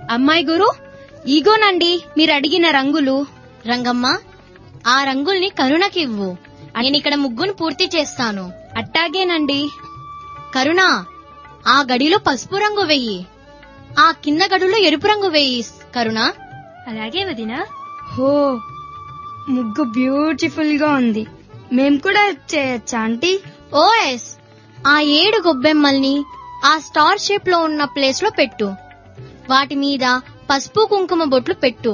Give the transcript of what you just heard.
అమ్మాయి గురు ఇగోనండి మీరు అడిగిన రంగులు రంగమ్మ ఆ రంగుల్ని కరుణకివ్వు నేనిక్కడ ముగ్గును పూర్తి చేస్తాను అట్టాగేనండి కరుణ ఆ గడిలో పసుపు రంగు వెయ్యి ఆ కింద గడులో ఎరుపు రంగు వెయ్యి కరుణ అలాగే వదినా హో ముగ్గు బ్యూటిఫుల్ గా ఉంది మేం కూడా చేయొచ్చా ఆంటీ ఓఎస్ ఆ ఏడు గొబ్బెమ్మల్ని ఆ స్టార్ షేప్ లో ఉన్న ప్లేస్ లో పెట్టు వాటి మీద పసుపు కుంకుమ బొట్లు పెట్టు